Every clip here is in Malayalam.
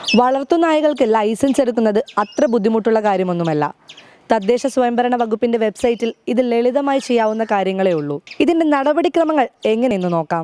വളർത്തുനായകൾക്ക് ലൈസൻസ് എടുക്കുന്നത് അത്ര ബുദ്ധിമുട്ടുള്ള കാര്യമൊന്നുമല്ല തദ്ദേശ സ്വയംഭരണ വകുപ്പിന്റെ വെബ്സൈറ്റിൽ ഇത് ലളിതമായി ചെയ്യാവുന്ന കാര്യങ്ങളേ ഉള്ളൂ ഇതിന്റെ നടപടിക്രമങ്ങൾ എങ്ങനെയെന്ന് നോക്കാം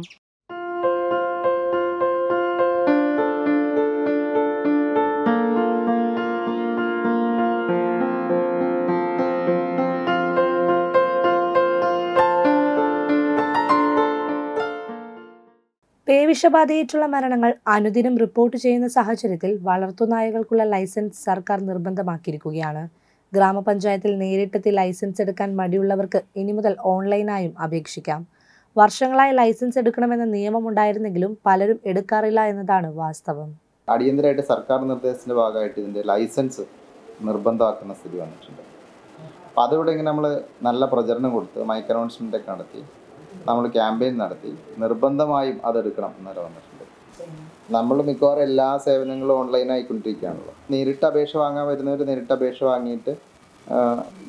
പേവിഷബാധയേറ്റുള്ള മരണങ്ങൾ അനുദിനം റിപ്പോർട്ട് ചെയ്യുന്ന സാഹചര്യത്തിൽ വളർത്തുനായകൾക്കുള്ള ലൈസൻസ് സർക്കാർ നിർബന്ധമാക്കിയിരിക്കുകയാണ് ഗ്രാമപഞ്ചായത്തിൽ നേരിട്ടെത്തി ലൈസൻസ് എടുക്കാൻ മടിയുള്ളവർക്ക് ഇനി മുതൽ ഓൺലൈനായും അപേക്ഷിക്കാം വർഷങ്ങളായി ലൈസൻസ് എടുക്കണമെന്ന നിയമമുണ്ടായിരുന്നെങ്കിലും പലരും എടുക്കാറില്ല എന്നതാണ് വാസ്തവം അടിയന്തരമായിട്ട് സർക്കാർ നിർദ്ദേശത്തിൻ്റെ ഭാഗമായിട്ട് ഇതിൻ്റെ ലൈസൻസ് നിർബന്ധമാക്കുന്ന സ്ഥിതി വന്നിട്ടുണ്ട് അപ്പോൾ അതിവിടെ ഇങ്ങനെ നമ്മൾ നല്ല പ്രചരണം കൊടുത്ത് മൈക്ക് അനൗൺസ്മെൻ്റ് ഒക്കെ നടത്തി നമ്മൾ ക്യാമ്പയിൻ നടത്തി നിർബന്ധമായും അതെടുക്കണം എന്നൊരു വന്നിട്ടുണ്ട് നമ്മൾ മിക്കവാറും എല്ലാ സേവനങ്ങളും ഓൺലൈൻ ആയിക്കൊണ്ടിരിക്കുകയാണല്ലോ നേരിട്ട് അപേക്ഷ വാങ്ങാൻ വരുന്നവർ നേരിട്ട് അപേക്ഷ വാങ്ങിയിട്ട് ആ,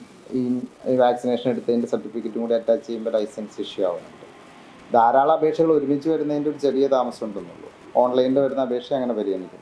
ഈ വാക്സിനേഷൻ എടുത്തതിൻ്റെ സർട്ടിഫിക്കറ്റും കൂടി അറ്റാച്ച് ചെയ്യുമ്പോൾ ലൈസൻസ് ഇഷ്യൂ ആവുന്നുണ്ട് ധാരാളം അപേക്ഷകൾ ഒരുമിച്ച് വരുന്നതിൻ്റെ ഒരു ചെറിയ താമസം ഉണ്ടെന്നുള്ളൂ ഓൺലൈനിൽ വരുന്ന അപേക്ഷ അങ്ങനെ പരിഗണിക്കുന്നുണ്ട്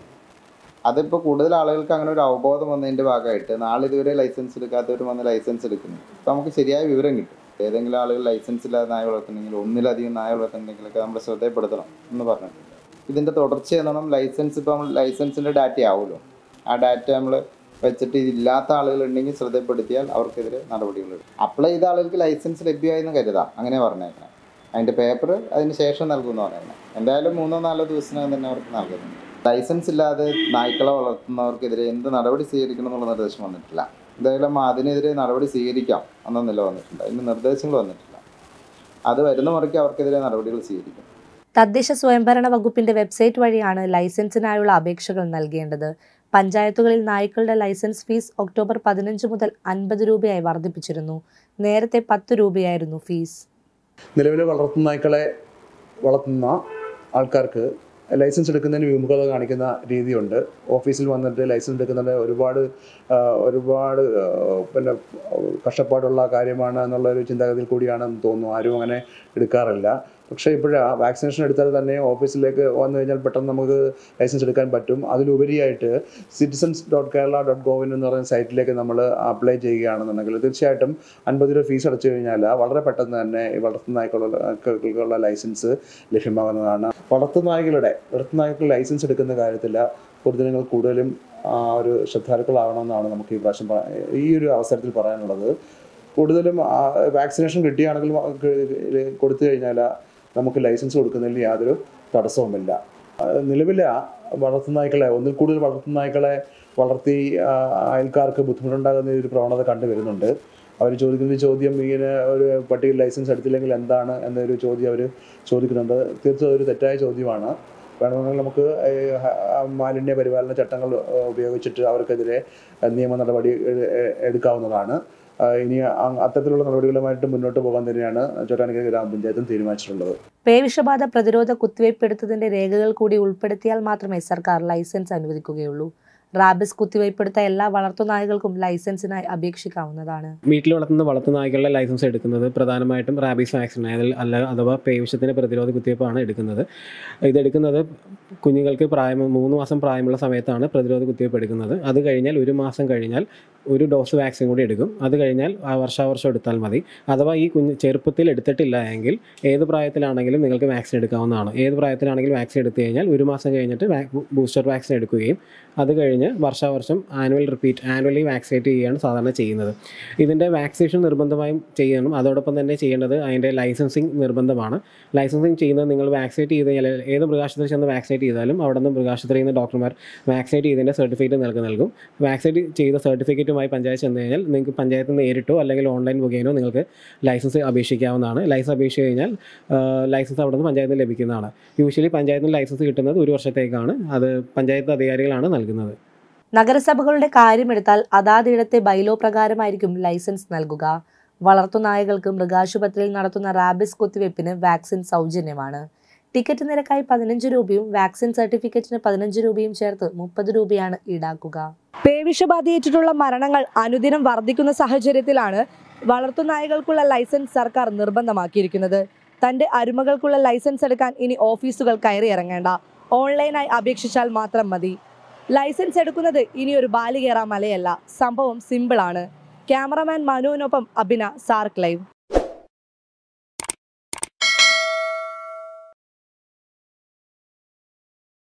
അതിപ്പോൾ കൂടുതൽ ആളുകൾക്ക് അങ്ങനെ ഒരു അവബോധം വന്നതിൻ്റെ ഭാഗമായിട്ട് നാളെ ഇതുവരെ ലൈസൻസ് എടുക്കാത്തവർ വന്ന് ലൈസൻസ് എടുക്കുന്നു അപ്പോൾ നമുക്ക് ശരിയായ വിവരം കിട്ടും ഏതെങ്കിലും ആളുകൾ ലൈസൻസ് ഇല്ലാതെ നായ വളർത്തുന്നെങ്കിൽ ഒന്നിലധികം നായ വളർത്തുന്നെങ്കിലൊക്കെ നമ്മൾ ശ്രദ്ധയപ്പെടുത്തണം എന്ന് പറഞ്ഞിട്ടുണ്ട് ഇതിൻ്റെ തുടർച്ച എന്നോണം ലൈസൻസ് ഇപ്പോൾ നമ്മൾ ലൈസൻസിൻ്റെ ഡാറ്റ ആവുമല്ലോ ആ ഡാറ്റ നമ്മൾ വെച്ചിട്ട് ഇതില്ലാത്ത ആളുകൾ ഉണ്ടെങ്കിൽ ശ്രദ്ധപ്പെടുത്തിയാൽ അവർക്കെതിരെ നടപടികളെടുക്കും അപ്ലൈ ചെയ്ത ആളുകൾക്ക് ലൈസൻസ് ലഭ്യമായെന്ന് കരുതാം അങ്ങനെ പറഞ്ഞേക്കണം അതിൻ്റെ പേപ്പർ അതിന് ശേഷം നൽകുമെന്ന് പറയുന്നത് എന്തായാലും മൂന്നോ നാലോ ദിവസത്തിനകം തന്നെ അവർക്ക് നൽകുന്നുണ്ട് ലൈസൻസ് ഇല്ലാതെ നായ്ക്കളെ വളർത്തുന്നവർക്കെതിരെ എന്ത് നടപടി സ്വീകരിക്കണം എന്നുള്ള നിർദ്ദേശം വന്നിട്ടില്ല എന്തായാലും അതിനെതിരെ നടപടി സ്വീകരിക്കാം എന്ന നില വന്നിട്ടുണ്ട് അതിന് നിർദ്ദേശങ്ങൾ വന്നിട്ടില്ല അത് വരുന്ന മുറയ്ക്ക് അവർക്കെതിരെ നടപടികൾ സ്വീകരിക്കും തദ്ദേശ സ്വയംഭരണ വകുപ്പിന്റെ വെബ്സൈറ്റ് വഴിയാണ് ലൈസൻസിനായുള്ള അപേക്ഷകൾ നൽകേണ്ടത് പഞ്ചായത്തുകളിൽ നായ്ക്കളുടെ ലൈസൻസ് ഫീസ് ഒക്ടോബർ പതിനഞ്ച് മുതൽ അൻപത് രൂപയായി വർദ്ധിപ്പിച്ചിരുന്നു നേരത്തെ പത്ത് രൂപയായിരുന്നു ഫീസ് നിലവിൽ വളർത്തുന്ന നായ്ക്കളെ വളർത്തുന്ന ആൾക്കാർക്ക് ലൈസൻസ് എടുക്കുന്നതിന് വിമുഖത കാണിക്കുന്ന രീതിയുണ്ട് ഓഫീസിൽ വന്നിട്ട് ലൈസൻസ് എടുക്കുന്നതിന് ഒരുപാട് ആ, ഒരുപാട് ആ, പിന്നെ കഷ്ടപ്പാടുള്ള കാര്യമാണ് എന്നുള്ള ഒരു ചിന്താഗതിയിൽ കൂടിയാണെന്ന് തോന്നുന്നു ആരും അങ്ങനെ എടുക്കാറില്ല പക്ഷേ ഇപ്പോഴാ വാക്സിനേഷൻ എടുത്താൽ തന്നെ ഓഫീസിലേക്ക് വന്നു കഴിഞ്ഞാൽ പെട്ടെന്ന് നമുക്ക് ലൈസൻസ് എടുക്കാൻ പറ്റും അതിലുപരിയായിട്ട് citizens dot Kerala dot gov in എന്ന് പറയുന്ന സൈറ്റിലേക്ക് നമ്മൾ അപ്ലൈ ചെയ്യുകയാണെന്നുണ്ടെങ്കിൽ തീർച്ചയായിട്ടും അൻപത് രൂപ ഫീസ് അടച്ചു കഴിഞ്ഞാൽ വളരെ പെട്ടെന്ന് തന്നെ ഈ വളർത്തുനായ്ക്കളുള്ള ലൈസൻസ് ലഭ്യമാകുന്നതാണ് വളർത്തുനായ്ക്കളുടെ വളർത്തുനായ്ക്കൾ ലൈസൻസ് എടുക്കുന്ന കാര്യത്തിൽ പൊതുജനങ്ങൾ കൂടുതലും ആ ഒരു ശ്രദ്ധാലുക്കളാവണമെന്നാണ് നമുക്ക് ഈ പ്രാവശ്യം പറ- ഈ ഒരു അവസരത്തിൽ പറയാനുള്ളത് കൂടുതലും വാക്സിനേഷൻ കിട്ടുകയാണെങ്കിൽ കൊടുത്തു കഴിഞ്ഞാൽ നമുക്ക് ലൈസൻസ് കൊടുക്കുന്നതിൽ യാതൊരു തടസ്സവുമില്ല നിലവിൽ വളർത്തുനായ്ക്കളെ ഒന്നിൽ കൂടുതൽ വളർത്തുനായ്ക്കളെ വളർത്തി ആ, അയൽക്കാർക്ക് ബുദ്ധിമുട്ടുണ്ടാകുന്ന ഒരു പ്രവണത കണ്ടുവരുന്നുണ്ട് അവർ ചോദിക്കുന്ന ഒരു ചോദ്യം ഇങ്ങനെ ഒരു പട്ടിക ലൈസൻസ് എടുത്തില്ലെങ്കിൽ എന്താണ് എന്നൊരു ചോദ്യം അവർ ചോദിക്കുന്നുണ്ട് തീർച്ചയായും ഒരു തെറ്റായ ചോദ്യമാണ് വേണമെങ്കിൽ നമുക്ക് ഈ ഹ- ആ മാലിന്യ പരിപാലന ചട്ടങ്ങൾ ആ, ഉപയോഗിച്ചിട്ട് അവർക്കെതിരെ നിയമ നടപടി എ- എ- എടുക്കാവുന്നതാണ് ആ, ഇനി അ- അത്തരത്തിലുള്ള നടപടികളുമായിട്ട് മുന്നോട്ട് പോകാൻ തന്നെയാണ് ചോട്ടാനിക്കര ഗ്രാമപഞ്ചായത്തും തീരുമാനിച്ചിട്ടുള്ളത് പേവിഷബാധ പ്രതിരോധ കുത്തിവയ്പ് എടുത്തതിന്റെ രേഖകൾ കൂടി ഉൾപ്പെടുത്തിയാൽ മാത്രമേ സർക്കാർ ലൈസൻസ് അനുവദിക്കുകയുള്ളൂ റാബിസ് കുത്തിവയ്പ് എടുത്ത എല്ലാ വളർത്തുനായകൾക്കും ലൈസൻസിനായി അപേക്ഷിക്കാവുന്നതാണ് വീട്ടിൽ വളർത്തുന്ന വളർത്തുനായ്ക്കളുടെ ലൈസൻസ് എടുക്കുന്നത് പ്രധാനമായിട്ടും റാബീസ് വാക്സിൻ അതിൽ അല്ല അഥവാ പേവിഷത്തിന് പ്രതിരോധ കുത്തിവയ്പ്പാണ് എടുക്കുന്നത് ഇതെടുക്കുന്നത് കുഞ്ഞുങ്ങൾക്ക് പ്രായം മൂന്ന് മാസം പ്രായമുള്ള സമയത്താണ് പ്രതിരോധ കുത്തിവയ്പ്പ് എടുക്കുന്നത് അത് കഴിഞ്ഞാൽ ഒരു മാസം കഴിഞ്ഞാൽ ഒരു ഡോസ് വാക്സിൻ കൂടി എടുക്കും അത് കഴിഞ്ഞാൽ ആ വർഷാവർഷം എടുത്താൽ മതി അഥവാ ഈ കുഞ്ഞ് ചെറുപ്പത്തിൽ എടുത്തിട്ടില്ല എങ്കിൽ ഏത് പ്രായത്തിലാണെങ്കിലും നിങ്ങൾക്ക് വാക്സിൻ എടുക്കാവുന്നതാണ് ഏത് പ്രായത്തിലാണെങ്കിലും വാക്സിൻ എടുത്തു കഴിഞ്ഞാൽ ഒരു മാസം കഴിഞ്ഞിട്ട് ബൂസ്റ്റർ വാക്സിൻ എടുക്കുകയും അത് കഴിഞ്ഞ് വർഷാവർഷം ആനുവൽ റിപ്പീറ്റ് ആനുവലി വാക്സിനേറ്റ് ചെയ്യുകയാണ് സാധാരണ ചെയ്യുന്നത് ഇതിൻ്റെ വാക്സിനേഷൻ നിർബന്ധമായും ചെയ്യണം അതോടൊപ്പം തന്നെ ചെയ്യേണ്ടത് അതിൻ്റെ ലൈസൻസിങ് നിർബന്ധമാണ് ലൈസൻസിങ് ചെയ്യുന്നത് നിങ്ങൾ വാക്സിനേറ്റ് ചെയ്ത് കഴിഞ്ഞാൽ ഏത് മൃഗാശുപത്രി ചെന്ന് വാക്സിനേറ്റ് ചെയ്താലും അവിടെ നിന്ന് മൃഗാശുപത്രിയിൽ നിന്ന് ഡോക്ടർമാർ വാക്സിനേറ്റ് ചെയ്തതിൻ്റെ സർട്ടിഫിക്കറ്റ് നിങ്ങൾക്ക് നൽകും വാക്സിനേറ്റ് ചെയ്ത സർട്ടിഫിക്കറ്റുമായി പഞ്ചായത്ത് ചെന്ന് കഴിഞ്ഞാൽ നിങ്ങൾക്ക് പഞ്ചായത്ത് നിന്ന് നേരിട്ടോ അല്ലെങ്കിൽ ഓൺലൈൻ മുഖേനോ നിങ്ങൾക്ക് ലൈസൻസ് അപേക്ഷിക്കാവുന്നതാണ് ലൈസൻസ് അപേക്ഷിച്ച് കഴിഞ്ഞാൽ ലൈസൻസ് അവിടെ നിന്ന് പഞ്ചായത്തിൽ നിന്ന് ലഭിക്കുന്നതാണ് യൂഷ്വലി പഞ്ചായത്തിൽ നിന്ന് ലൈസൻസ് കിട്ടുന്നത് ഒരു വർഷത്തേക്കാണ് അത് പഞ്ചായത്ത് അധികാരികളാണ് നൽകുന്നത് നഗരസഭകളുടെ കാര്യമെടുത്താൽ അതാതിടത്തെ ബൈലോ പ്രകാരമായിരിക്കും ലൈസൻസ് നൽകുക വളർത്തുനായകൾക്ക് മൃഗാശുപത്രിയിൽ നടത്തുന്ന റാബിസ് കുത്തിവയ്പ്പിന് വാക്സിൻ സൗജന്യമാണ് ടിക്കറ്റ് നിരക്കായി പതിനഞ്ച് രൂപയും വാക്സിൻ സർട്ടിഫിക്കറ്റിന് പതിനഞ്ച് രൂപയും ചേർത്ത് മുപ്പത് രൂപയാണ് ഈടാക്കുക പേവിഷബാധയേറ്റിട്ടുള്ള മരണങ്ങൾ അനുദിനം വർദ്ധിക്കുന്ന സാഹചര്യത്തിലാണ് വളർത്തുനായകൾക്കുള്ള ലൈസൻസ് സർക്കാർ നിർബന്ധമാക്കിയിരിക്കുന്നത് തന്റെ അരുമകൾക്കുള്ള ലൈസൻസ് എടുക്കാൻ ഇനി ഓഫീസുകൾ കയറി ഇറങ്ങേണ്ട ഓൺലൈനായി അപേക്ഷിച്ചാൽ മാത്രം മതി ലൈസൻസ് എടുക്കുന്നത് ഇനിയൊരു ബാലികേറാ മലയല്ല സംഭവം സിമ്പിളാണ് ക്യാമറമാൻ മനുവിനൊപ്പം അഭിന സാർക്ക് ലൈവ്